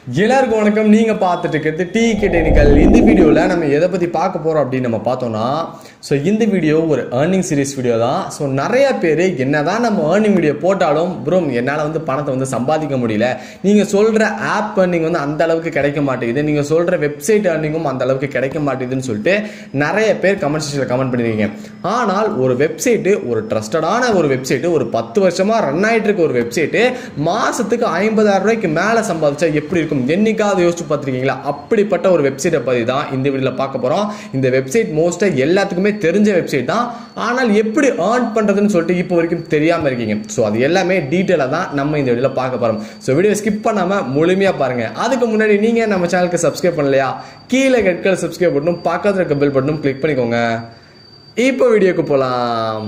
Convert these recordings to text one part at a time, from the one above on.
எல்லாருக்கும் வணக்கம் நீங்கள் பார்த்துட்டு இருக்கிறது டீ டெக்னிக்கல் இந்த வீடியோவில் நம்ம எதை பற்றி பார்க்க போகிறோம் அப்படின்னு நம்ம பார்த்தோம்னா ஸோ இந்த வீடியோ ஒரு ஏர்னிங் சீரிஸ் வீடியோ தான் ஸோ நிறைய பேர் என்னதான் நம்ம ஏர்னிங் வீடியோ போட்டாலும் ப்ரோ என்னால் வந்து பணத்தை வந்து சம்பாதிக்க முடியல நீங்கள் சொல்கிற ஆப் ஏர்னிங் வந்து அந்த அளவுக்கு கிடைக்க மாட்டேங்குது நீங்கள் சொல்கிற வெப்சைட் ஏர்னிங்கும் அந்த அளவுக்கு கிடைக்க மாட்டேங்குதுன்னு சொல்லிட்டு நிறைய பேர் கமெண்ட் செக்ஷனில் கமெண்ட் பண்ணியிருக்கீங்க ஆனால் ஒரு வெப்சைட்டு ஒரு ட்ரஸ்டடான ஒரு வெப்சைட்டு ஒரு பத்து வருஷமாக ரன் ஆகிட்டு இருக்க ஒரு வெப்சைட்டு மாதத்துக்கு ஐம்பதாயிரம் ரூபாய்க்கு மேலே சம்பாதிச்சா எப்படி இருக்கும் என்னைக்காவது யோசிச்சு பார்த்துருக்கீங்களா அப்படிப்பட்ட ஒரு வெப்சைட்டை பற்றி தான் இந்த வீடியோவில் பார்க்க போகிறோம் இந்த வெப்சைட் மோஸ்ட்டாக எல்லாத்துக்குமே தெரிஞ்ச வெப்சைட் தான் ஆனால் எப்படி ஏர்ன் பண்ணுறதுன்னு சொல்லிட்டு இப்போ வரைக்கும் தெரியாமல் இருக்கீங்க ஸோ அது எல்லாமே டீட்டெயிலாக தான் நம்ம இந்த வீடியோவில் பார்க்க போகிறோம் ஸோ வீடியோ ஸ்கிப் பண்ணாமல் முழுமையாக பாருங்கள் அதுக்கு முன்னாடி நீங்கள் நம்ம சேனலுக்கு சப்ஸ்கிரைப் பண்ணலையா கீழே கட்கள் சப்ஸ்கிரைப் பண்ணணும் பக்கத்தில் இருக்க பெல் பட்டனும் கிளிக் பண்ணிக்கோங்க இப்போ வீடியோக்கு போகலாம்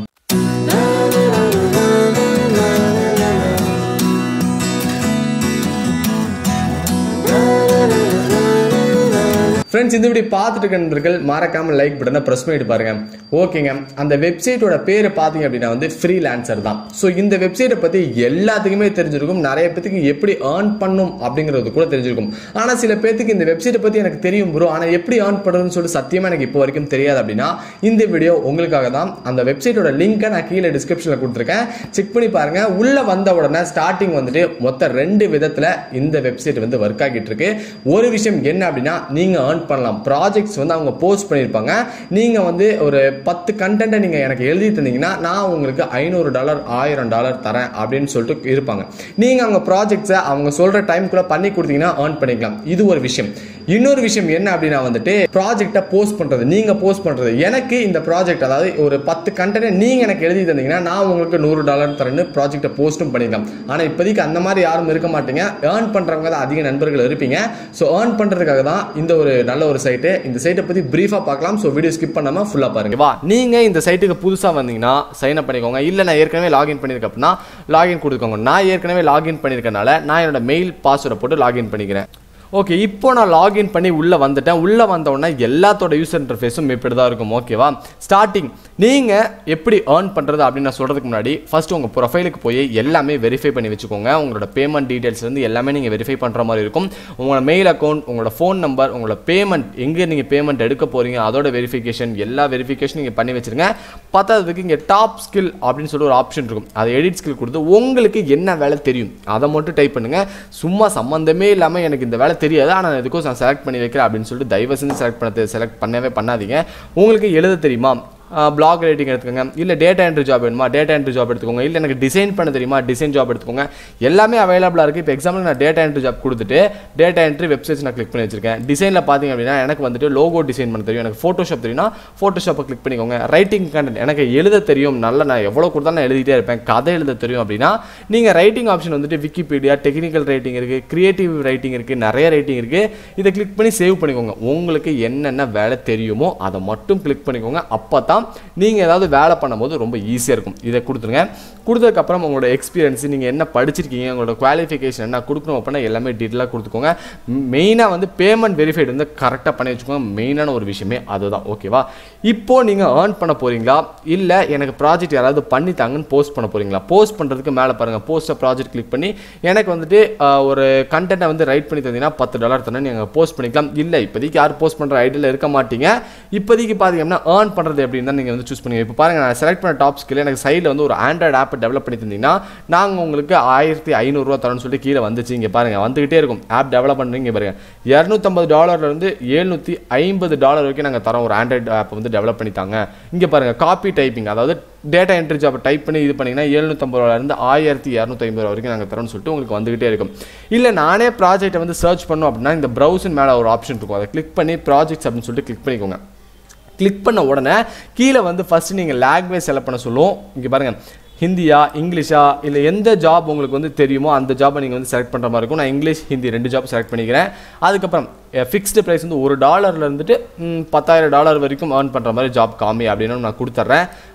ஃப்ரெண்ட்ஸ் இந்த வீடியோ பார்த்துட்டு இருக்க நண்பர்கள் மறக்காம லைக் பட்டனை ப்ரெஸ் பண்ணிட்டு பாருங்க ஓகேங்க அந்த வெப்சைட்டோட பேர் பார்த்தீங்க அப்படின்னா வந்து ஃப்ரீ லான்சர் தான் ஸோ இந்த வெப்சைட்டை பற்றி எல்லாத்துக்குமே தெரிஞ்சிருக்கும் நிறைய பேத்துக்கு எப்படி ஏர்ன் பண்ணும் அப்படிங்கிறது கூட தெரிஞ்சிருக்கும் ஆனால் சில பேத்துக்கு இந்த வெப்சைட்டை பற்றி எனக்கு தெரியும் ப்ரோ ஆனால் எப்படி ஏர்ன் பண்ணுறதுன்னு சொல்லிட்டு சத்தியமாக எனக்கு இப்போ வரைக்கும் தெரியாது அப்படின்னா இந்த வீடியோ உங்களுக்காக தான் அந்த வெப்சைட்டோட லிங்கை நான் கீழே டிஸ்கிரிப்ஷனில் கொடுத்துருக்கேன் செக் பண்ணி பாருங்க உள்ள வந்த உடனே ஸ்டார்டிங் வந்துட்டு மொத்தம் ரெண்டு விதத்தில் இந்த வெப்சைட் வந்து ஒர்க் ஆகிட்டு இருக்கு ஒரு விஷயம் என்ன அப்படின்னா நீங்க ஏர்ன் பண்ணலாம் ப்ராஜெக்ட்ஸ் வந்து அவங்க போஸ்ட் பண்ணியிருப்பாங்க நீங்க வந்து ஒரு பத்து கண்டென்ட்டை நீங்க எனக்கு எழுதி தந்தீங்கன்னா நான் உங்களுக்கு ஐநூறு டாலர் ஆயிரம் டாலர் தரேன் அப்படின்னு சொல்லிட்டு இருப்பாங்க நீங்க அவங்க ப்ராஜெக்ட்ஸை அவங்க சொல்ற டைம்குள்ள பண்ணி கொடுத்தீங்கன்னா ஏர்ன் பண்ணிக்கலாம் இது ஒரு விஷயம் இன்னொரு விஷயம் என்ன அப்படின்னா வந்துட்டு ப்ராஜெக்டை போஸ்ட் பண்றது நீங்க போஸ்ட் பண்றது எனக்கு இந்த ப்ராஜெக்ட் அதாவது ஒரு பத்து கண்டென்ட் நீங்க எனக்கு எழுதி தந்தீங்கன்னா நான் உங்களுக்கு நூறு டாலர் தரேன்னு ப்ராஜெக்டை போஸ்ட்டும் பண்ணிக்கலாம் ஆனா இப்போதைக்கு அந்த மாதிரி யாரும் இருக்க மாட்டீங்க ஏர்ன் பண்றவங்க தான் அதிக நண்பர்கள் இருப்பீங்க ஸோ ஏர்ன் பண்றதுக்காக தான் இந்த ஒரு நல்ல ஒரு சைட்டு இந்த சைட்டை பத்தி பிரீஃபா பார்க்கலாம் ஸோ வீடியோ ஸ்கிப் பண்ணாம ஃபுல்லா பாருங்க வா நீங்க இந்த சைட்டுக்கு புதுசா வந்தீங்கன்னா சைன் அப் பண்ணிக்கோங்க இல்ல நான் ஏற்கனவே லாகின் பண்ணிருக்கேன் அப்படின்னா லாகின் கொடுத்துக்கோங்க நான் ஏற்கனவே லாகின் பண்ணிருக்கனால நான் என்னோட மெயில் பாஸ்வேர்டை போட்டு லாகின் பண்ணிக்கிறேன் ஓகே இப்போ நான் லாகின் பண்ணி உள்ளே வந்துட்டேன் உள்ளே வந்த உடனே எல்லாத்தோட யூசர் இன்டர்ஃபேஸும் இப்படி தான் இருக்கும் ஓகேவா ஸ்டார்டிங் நீங்கள் எப்படி ஏர்ன் பண்ணுறது அப்படின்னு நான் சொல்கிறதுக்கு முன்னாடி ஃபர்ஸ்ட் உங்கள் ப்ரொஃபைலுக்கு போய் எல்லாமே வெரிஃபை பண்ணி வச்சுக்கோங்க உங்களோட பேமெண்ட் டீட்டெயில்ஸ் வந்து எல்லாமே நீங்கள் வெரிஃபை பண்ணுற மாதிரி இருக்கும் உங்களோட மெயில் அக்கௌண்ட் உங்களோட ஃபோன் நம்பர் உங்களோட பேமெண்ட் எங்கே நீங்கள் பேமெண்ட் எடுக்க போகிறீங்க அதோட வெரிஃபிகேஷன் எல்லா வெரிஃபிகேஷன் நீங்கள் பண்ணி வச்சுருங்க பத்தாததுக்கு இங்கே டாப் ஸ்கில் அப்படின்னு சொல்லி ஒரு ஆப்ஷன் இருக்கும் அதை எடிட் ஸ்கில் கொடுத்து உங்களுக்கு என்ன வேலை தெரியும் அதை மட்டும் டைப் பண்ணுங்கள் சும்மா சம்மந்தமே இல்லாமல் எனக்கு இந்த வேலை தெரியாது ஆனால் எதுக்கும் நான் செலக்ட் பண்ணி வைக்கிறேன் அப்படின்னு சொல்லிட்டு தயவு செஞ்சு செலக்ட் பண்ண செலக்ட் பண்ணவே பண்ணாதீங்க உங்களுக்கு எழுத தெரியுமா பிளாக் ரைட்டிங் எடுத்துக்கோங்க இல்லை டேட்டா என்ட்ரி ஜாப் வேணுமா டேட்டா என்ட்ரி ஜாப் எடுத்துக்கோங்க இல்லை எனக்கு டிசைன் பண்ண தெரியுமா டிசைன் ஜாப் எடுத்துக்கோங்க எல்லாமே அவைலபிளாக இருக்குது இப்போ எக்ஸாம்பிள் நான் டேட்டா என்ட்ரி ஜாப் கொடுத்துட்டு டேட்டா என்ட்ரி வெப்சைட்ஸ் நான் கிளிக் பண்ணி வச்சிருக்கேன் டிசைனில் பார்த்தீங்க அப்படின்னா எனக்கு வந்துட்டு லோகோ டிசைன் பண்ண தெரியும் எனக்கு ஃபோட்டோஷாப் தெரியும்னா ஃபோட்டோஷாப்பை கிளிக் பண்ணிக்கோங்க ரைட்டிங் கண்டென்ட் எனக்கு எழுத தெரியும் நல்ல நான் எவ்வளோ கொடுத்தாலும் நான் எழுதிட்டே இருப்பேன் கதை எழுத தெரியும் அப்படின்னா நீங்கள் ரைட்டிங் ஆப்ஷன் வந்துட்டு விக்கிபீடியா டெக்னிக்கல் ரைட்டிங் இருக்குது கிரியேட்டிவ் ரைட்டிங் இருக்குது நிறைய ரைட்டிங் இருக்குது இதை கிளிக் பண்ணி சேவ் பண்ணிக்கோங்க உங்களுக்கு என்னென்ன வேலை தெரியுமோ அதை மட்டும் கிளிக் பண்ணிக்கோங்க அப்போ தான் நீங்கள் ஏதாவது வேலை பண்ணும்போது ரொம்ப ஈஸியாக இருக்கும் இதை கொடுத்துருங்க கொடுத்ததுக்கப்புறம் உங்களோட எக்ஸ்பீரியன்ஸ் நீங்கள் என்ன படிச்சிருக்கீங்க உங்களோட குவாலிஃபிகேஷன் என்ன கொடுக்கணும் அப்படின்னா எல்லாமே டீட்டெயிலாக கொடுத்துக்கோங்க மெயினாக வந்து பேமெண்ட் வெரிஃபைடு வந்து கரெக்டாக பண்ணி வச்சுக்கோங்க மெயினான ஒரு விஷயமே அதுதான் ஓகேவா இப்போ நீங்கள் ஏர்ன் பண்ண போகிறீங்களா இல்லை எனக்கு ப்ராஜெக்ட் யாராவது பண்ணித்தாங்கன்னு போஸ்ட் பண்ண போகிறீங்களா போஸ்ட் பண்ணுறதுக்கு மேலே பாருங்கள் போஸ்ட்டை ப்ராஜெக்ட் கிளிக் பண்ணி எனக்கு வந்துட்டு ஆஹ், ஒரு கண்டென்ட்டை வந்து ரைட் பண்ணி தந்தீங்கன்னா பத்து டாலர் தானே நீங்கள் போஸ்ட் பண்ணிக்கலாம் இல்லை இப்போதைக்கு யார் போஸ்ட் பண்ணுற ஐடியில் இருக்க மாட்டீங்க இப்போதைக்கு பார்த்தீங்கன்னா ஏர்ன் பண்ணுறது எப்படின்னு தான் நீங்கள் வந்து சூஸ் பண்ணுங்க இப்போ பாருங்கள் நான் செலக்ட் பண்ண டாப் ஸ்கில் எனக்கு சைடில் வந்து ஒரு ஆண்ட்ராய்டு ஆப் டெவலப் பண்ணி தந்தீங்கன்னா நாங்கள் உங்களுக்கு ஆயிரத்தி ஐநூறுரூவா தரோன்னு சொல்லிட்டு கீழே வந்துச்சு இங்கே பாருங்கள் வந்துகிட்டே இருக்கும் ஆப் டெவலப் பண்ணுறீங்க பாருங்க இரநூத்தம்பது டாலர்லேருந்து எழுநூற்றி ஐம்பது டாலர் வரைக்கும் நாங்கள் தரோம் ஒரு ஆண்ட்ராய்டு ஆப் வந்து டெவலப் பண்ணித்தாங்க இங்கே பாருங்கள் காப்பி டைப்பிங் அதாவது டேட்டா என்ட்ரி ஜாப் டைப் பண்ணி இது பண்ணிங்கன்னா எழுநூத்தம்பது ரூபாயிலிருந்து ஆயிரத்தி இரநூத்தி ஐம்பது ரூபா வரைக்கும் நாங்கள் தரோம்னு சொல்லிட்டு உங்களுக்கு வந்துகிட்டே இருக்கும் இல்லை நானே ப்ராஜெக்ட்டை வந்து சர்ச் பண்ணோம் அப்படின்னா இந்த ப்ரௌசன் மேலே ஒரு ஆப்ஷன் இருக்கும் அதை கிளிக் பண்ணி ப்ராஜெக்ட்ஸ் அப்படின்னு சொல்லிட்டு கிளிக் பண்ணிக்கோங்க கிளிக் பண்ண உடனே கீழே வந்து ஃபஸ்ட்டு நீங்கள் லாங்குவேஜ் செலக்ட் பண்ண சொல்லும் இங்கே பாருங்கள் ஹிந்தியா இங்கிலீஷா இல்லை எந்த ஜாப் உங்களுக்கு வந்து தெரியுமோ அந்த ஜாப்பை நீங்கள் வந்து செலக்ட் பண்ணுற மாதிரி இருக்கும் நான் இங்கிலீஷ் ஹிந்தி ரெண்டு ஜாப் செலக்ட் பண்ணிக்கிறேன் அதுக்கப்புறம் ஃபிக்ஸ்டு ப்ரைஸ் வந்து ஒரு டாலர்ல இருந்துட்டு ம், பத்தாயிரம் டாலர் வரைக்கும் ஏர்ன் பண்ணுற மாதிரி ஜாப் காமி அப்படின்னு நான் கொடுத்துட்றேன்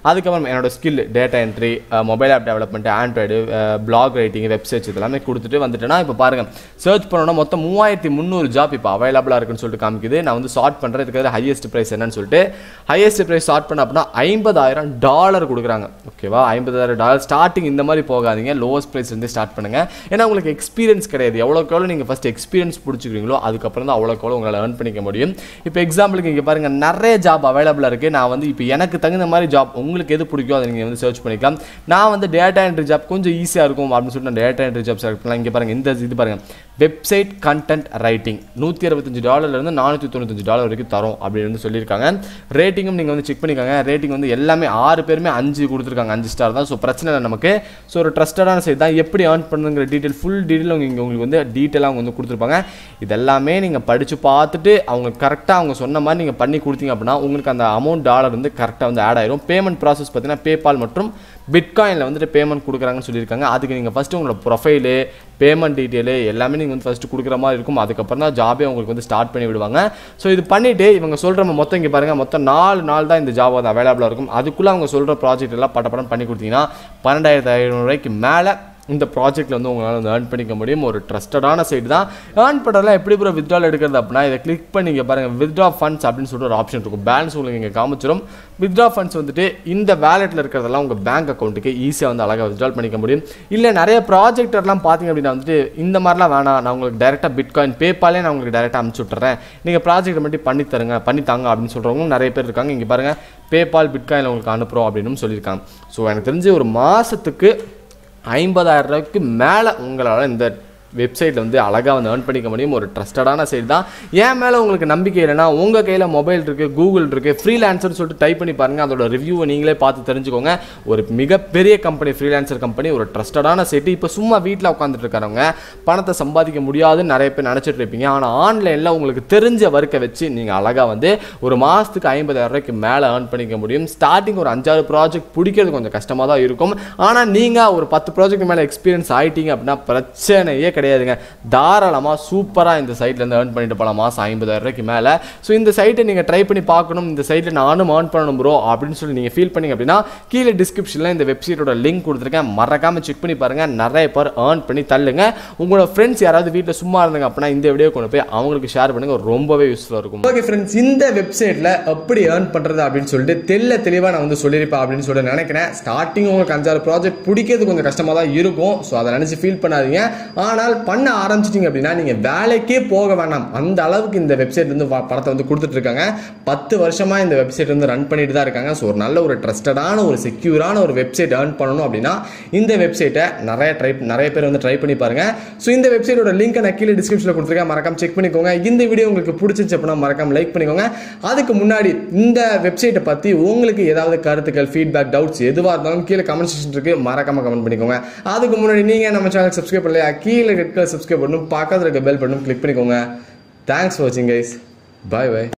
அதுக்கப்புறம் என்னோட skill data entry mobile app development Android blog writing websites இதெல்லாமே கொடுத்துட்டு வந்துட்டேன்னா இப்போ பாருங்கள் சர்ச் பண்ணோன்னா மொத்தம் மூவாயிரத்தி முந்நூறு ஜாப் இப்போ அவைலபிளாக இருக்குன்னு சொல்லிட்டு காமிக்குது நான் வந்து ஷார்ட் பண்ணுறேன் இதுக்கு ஹையஸ்ட் ப்ரைஸ் என்னன்னு சொல்லிட்டு ஹையஸ்ட் ப்ரைஸ் ஷார்ட் பண்ண அப்படின்னா ஐம்பதாயிரம் டாலர் கொடுக்குறாங்க ஓகேவா ஐம்பதாயிரம் டாலர் ஸ்டார்டிங் இந்த மாதிரி போகாதீங்க லோவஸ்ட் ப்ரைஸ் வந்து ஸ்டார்ட் பண்ணுங்க ஏன்னா உங்களுக்கு எக்ஸ்பீரியன்ஸ் கிடையாது எவ்வளோக்கு எவ்வளோ நீங்கள் ஃபஸ்ட் எக்ஸ்பீரியன்ஸ் பிடிச்சிக்கிறீங்களோ அதுக்கப்புறம் தான் அவ்வளோக்கு எவ்வளோ உங்களால் ஏர்ன் பண்ணிக்க முடியும் இப்போ எக்ஸாம்பிளுக்கு இங்கே பாருங்கள் நிறைய ஜாப் அவைலபிளாக இருக்குது நான் வந்து இப்போ எனக்கு தகுந்த மாதிரி ஜாப் உங்களுக்கு எது பிடிக்கும் அதை நீங்கள் வந்து சர்ச் பண்ணிக்கலாம் நான் வந்து டேட்டா என்ட்ரி ஜாப் கொஞ்சம் ஈஸியாக இருக்கும் அப்படின்னு சொல்லிட்டு நான் டேட்டா என்ட்ரி ஜாப் செலக்ட் பண்ணலாம் இங்கே பாருங்கள் இந்த இது பாருங்கள் வெப்சைட் கண்டென்ட் ரைட்டிங் நூற்றி அறுபத்தஞ்சு டாலர்லேருந்து நானூற்றி தொண்ணூத்தஞ்சு டாலர் வரைக்கும் தரும் அப்படின்னு வந்து சொல்லியிருக்காங்க ரேட்டிங்கும் நீங்கள் வந்து செக் பண்ணிக்கோங்க ரேட்டிங் வந்து எல்லாமே ஆறு பேருமே அஞ்சு கொடுத்துருக்காங்க அஞ்சு ஸ்டார் தான் ஸோ பிரச்சனை இல்லை நமக்கு ஸோ ஒரு ட்ரஸ்டடான சைட் தான் எப்படி ஏர்ன் பண்ணுங்கிற டீட்டெயில் ஃபுல் டீட்டெயில் இங்கே உங்களுக்கு வந்து டீட்டெயிலாக அவங்க வந்து கொடுத்துருப்பாங்க இதெல்லாமே நீங்கள் படித்து பார்த்துட்டு அவங்க கரெக்டாக அவங்க சொன்ன மாதிரி நீங்கள் பண்ணி கொடுத்தீங்க அப்படின்னா உங்களுக்கு அந்த அமௌண்ட் டாலர் வந்து கரெக்டாக வந்து ஆட் ஆயிரும் பேமெண்ட் ப்ராசஸ் பார்த்தீங்கன்னா பேபால் மற்றும் பிட்காயினில் வந்துட்டு பேமெண்ட் கொடுக்குறாங்கன்னு சொல்லியிருக்காங்க அதுக்கு நீங்கள் ஃபஸ்ட்டு உங்களோட ப்ரொஃபைலு பேமெண்ட் டீட்டெயிலு எல்லாமே நீங்கள் வந்து ஃபஸ்ட்டு கொடுக்குற மாதிரி இருக்கும் அதுக்கப்புறம் தான் ஜாபே உங்களுக்கு வந்து ஸ்டார்ட் பண்ணி விடுவாங்க ஸோ இது பண்ணிவிட்டு இவங்க சொல்கிற மொத்தம் இங்கே பாருங்கள் மொத்தம் நாலு நாள் தான் இந்த ஜாப் வந்து அவைலபிளாக இருக்கும் அதுக்குள்ளே அவங்க சொல்கிற ப்ராஜெக்ட் எல்லாம் பட்டப்படம் பண்ணி கொடுத்தீங்கன்னா பன்னெண்டாயிரத்து ஐநூறுரூவாய்க்கு மேலே இந்த ப்ராஜெக்ட்டில் வந்து உங்களால் வந்து ஏர்ன் பண்ணிக்க முடியும் ஒரு ட்ரஸ்டடான சைட் தான் ஏர்ன் பண்ணுறதுலாம் எப்படி ப்ரோ வித்ட்ரால் எடுக்கிறது அப்படின்னா இதை கிளிக் பண்ணி இங்கே பாருங்கள் வித்ட்ரா ஃபண்ட்ஸ் அப்படின்னு சொல்லிட்டு ஒரு ஆப்ஷன் இருக்கும் பேலன்ஸ் உங்களுக்கு இங்கே காமிச்சிடும் வித்ட்ரா ஃபண்ட்ஸ் வந்துட்டு இந்த வேலெட்டில் இருக்கிறதெல்லாம் உங்கள் பேங்க் அக்கௌண்ட்டுக்கு ஈஸியாக வந்து அழகாக வித்ட்ரால் பண்ணிக்க முடியும் இல்லை நிறைய ப்ராஜெக்டர்லாம் பார்த்தீங்க அப்படின்னா வந்துட்டு இந்த மாதிரிலாம் வேணாம் நான் உங்களுக்கு டேரெக்டாக பிட்காயின் பேப்பாலே நான் உங்களுக்கு டேரெக்டாக அனுப்பிச்சி விட்டுறேன் நீங்கள் ப்ராஜெக்ட் மட்டும் பண்ணி தருங்க பண்ணி தாங்க அப்படின்னு சொல்கிறவங்க நிறைய பேர் இருக்காங்க இங்கே பாருங்கள் பேபால் பிட்காயின் உங்களுக்கு அனுப்புகிறோம் அப்படின்னு சொல்லியிருக்காங்க ஸோ எனக்கு தெரிஞ்சு ஒரு மாதத்துக்கு ஐம்பதாயிரம் ரூபாய்க்கு மேலே உங்களால் இந்த வெப்சைட்டில் வந்து அழகாக வந்து ஏர்ன் பண்ணிக்க முடியும் ஒரு ட்ரஸ்டடான சைட் தான் ஏன் மேலே உங்களுக்கு நம்பிக்கை இல்லைன்னா உங்கள் கையில் மொபைல் இருக்குது கூகுள் இருக்குது ஃப்ரீலான்சர்னு சொல்லிட்டு டைப் பண்ணி பாருங்கள் அதோட ரிவ்யூவை நீங்களே பார்த்து தெரிஞ்சுக்கோங்க ஒரு மிகப்பெரிய கம்பெனி ஃப்ரீலான்சர் கம்பெனி ஒரு ட்ரஸ்டடான சைட்டு இப்போ சும்மா வீட்டில் உட்காந்துட்டு இருக்கிறவங்க பணத்தை சம்பாதிக்க முடியாதுன்னு நிறைய பேர் நினச்சிட்டு இருப்பீங்க ஆனால் ஆன்லைனில் உங்களுக்கு தெரிஞ்ச ஒர்க்கை வச்சு நீங்கள் அழகாக வந்து ஒரு மாதத்துக்கு ஐம்பதாயிரம் ரூபாய்க்கு மேலே ஏர்ன் பண்ணிக்க முடியும் ஸ்டார்டிங் ஒரு அஞ்சாறு ப்ராஜெக்ட் பிடிக்கிறது கொஞ்சம் கஷ்டமாக தான் இருக்கும் ஆனால் நீங்கள் ஒரு பத்து ப்ராஜெக்ட் மேலே எக்ஸ்பீரியன்ஸ் ஆகிட்டீங்க அப்படின்னா பிரச்சனையே கிடையாதுங்க தாராளமாக சூப்பராக இந்த சைட்லேருந்து ஏர்ன் பண்ணிட்டு போகலாம் மாதம் ஐம்பதாயிரம் ரூபாய்க்கு மேலே ஸோ இந்த சைட்டை நீங்கள் ட்ரை பண்ணி பார்க்கணும் இந்த சைட்டில் நானும் ஏர்ன் பண்ணணும் ப்ரோ அப்படின்னு சொல்லி நீங்கள் ஃபீல் பண்ணீங்க அப்படின்னா கீழே டிஸ்கிரிப்ஷனில் இந்த வெப்சைட்டோட லிங்க் கொடுத்துருக்கேன் மறக்காமல் செக் பண்ணி பாருங்கள் நிறைய பேர் ஏர்ன் பண்ணி தள்ளுங்க உங்களோட ஃப்ரெண்ட்ஸ் யாராவது வீட்டில் சும்மா இருந்தாங்க அப்படின்னா இந்த வீடியோ கொண்டு போய் அவங்களுக்கு ஷேர் பண்ணுங்க ரொம்பவே யூஸ்ஃபுல்லாக இருக்கும் ஓகே ஃப்ரெண்ட்ஸ் இந்த வெப்சைட்டில் எப்படி ஏர்ன் பண்ணுறது அப்படின்னு சொல்லிட்டு தெல்ல தெளிவாக நான் வந்து சொல்லியிருப்பேன் அப்படின்னு சொல்லி நினைக்கிறேன் ஸ்டார்டிங் உங்களுக்கு அஞ்சாறு ப்ராஜெக்ட் பிடிக்கிறது கொஞ்சம் கஷ்டமாக தான் இருக்கும் ஸோ அதை நினச்சி ஃபீல் பண்ணாதீங்க ஆனால் பண்ண ஆரம்பிச்சிட்டிங்க அப்படின்னா நீங்கள் வேலைக்கே போக வேண்டாம் அந்த அளவுக்கு இந்த வெப்சைட் வந்து வ- படத்தை வந்து கொடுத்துட்டு இருக்காங்க பத்து வருஷமாக இந்த வெப்சைட் வந்து ரன் பண்ணிட்டு தான் இருக்காங்க ஸோ ஒரு நல்ல ஒரு ட்ரஸ்டடான ஒரு செக்யூரான ஒரு வெப்சைட் ஏர்ன் பண்ணணும் அப்படின்னா இந்த வெப்சைட்டை நிறைய ட்ரை நிறைய பேர் வந்து ட்ரை பண்ணி பாருங்க ஸோ இந்த வெப்சைட்டோட லிங்க் நான் கீழே டிஸ்கிரிப்ஷனில் கொடுத்துருக்கேன் மறக்காம செக் பண்ணிக்கோங்க இந்த வீடியோ உங்களுக்கு பிடிச்சிச்சு அப்படின்னா மறக்காம லைக் பண்ணிக்கோங்க அதுக்கு முன்னாடி இந்த வெப்சைட்டை பற்றி உங்களுக்கு ஏதாவது கருத்துக்கள் ஃபீட்பேக் டவுட்ஸ் எதுவாக இருந்தாலும் கீழே கமெண்ட் செக்ஷன் இருக்கு மறக்காம கமெண்ட் பண்ணிக்கோங்க அதுக்கு முன்னாடி நீங்கள் நம்ம சேனல் சப்ஸ்கிரைப் பண்ணலையா கீழே இருக்க சப்ஸ்கிரைப் பண்ணணும் பக்கத்தில் இருக்க பெல் பண்ணணும் கிளிக் பண்ணிக்கோங்க தேங்க்ஸ் ஃபார் வாட்சிங் கைஸ் பாய் பாய்